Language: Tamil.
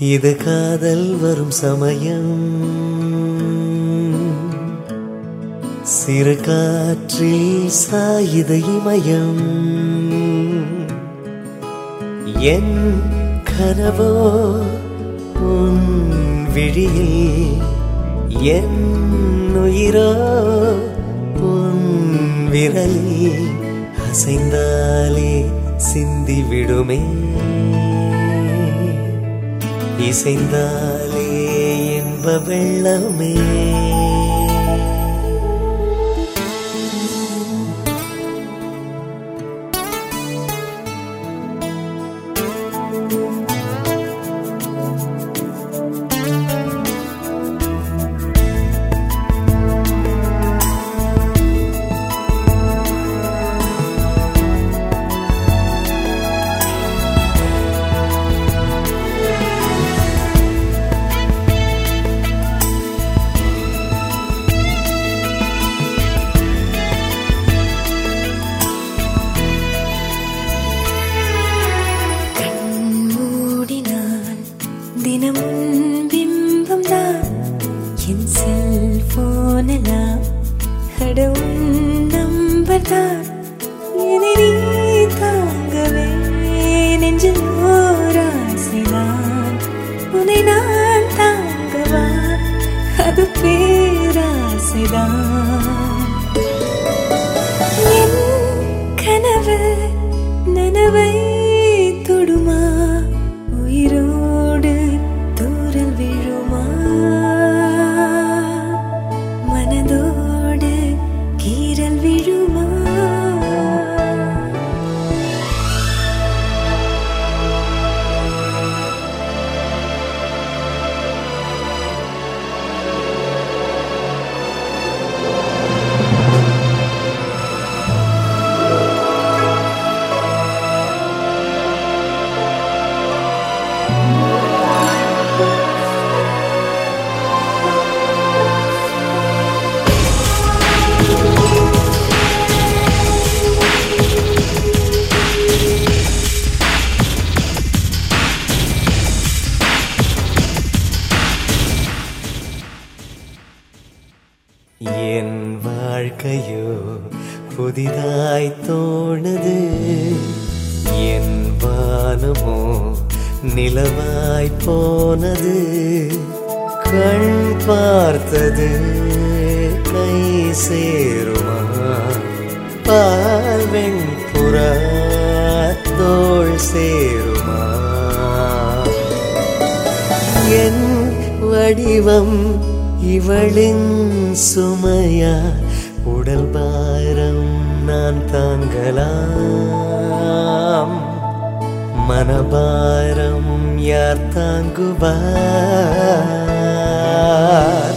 இது காதல் வரும் சமயம் சிறு காற்றில் சாயுத இமயம் என் கனவோ உன் விழியில் என் உயிரோ உன் விரலில் அசைந்தாலே சிந்தி விடுமே இசைந்தாலே என்ப வெள்ளமே மூடினான் தினமும் பிம்பம் தான் என் செல்போனெல்லாம் கடவுள் நம்பர் தான் என்னை நீ தாங்கவே நெஞ்சில் ஓர் ஆசைதான் உன்னை நான் தாங்கவா அது பேராசைதான் என் கனவு நனவை தொடுமா உயிரோடு தூரல் விழுமா மனதோடு கீறல் விழுமா என் வாழ்க்கையோ புதிதாய் தோணுது என் வானமோ நிலவாய் போனது கண் பார்த்தது கை சேருமா பால் வெண்புறா தோள் சேருமா என் வடிவம் இவளின் சுமையா உடல் பாரம் நான் தாங்கலாம் மனபாரம் யார் தாங்குவார்